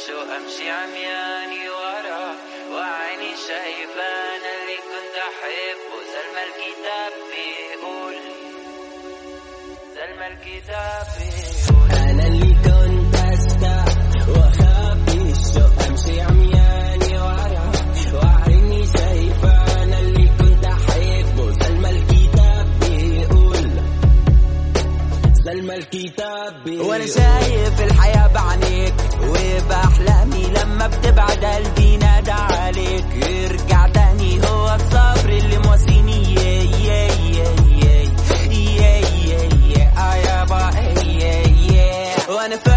الشوق امشي عمياني ورا وعيني شايفة انا اللي كنت احبه زي ما الكتاب بيقول زي ما الكتاب بيقول انا اللي كنت اشتاق واخبي الشوق امشي عمياني ورا وعيني شايفة انا اللي كنت احبه زي ما الكتاب بيقول زي ما الكتاب بيقول وانا شايف الحياة بعينيك وبأحلامي لما بتبعد قلبي نادى عليك يرجع تاني هو الصبر اللي مواسيني يا يا يا يا يا يا يا آه يابا يا يا وانا فاكر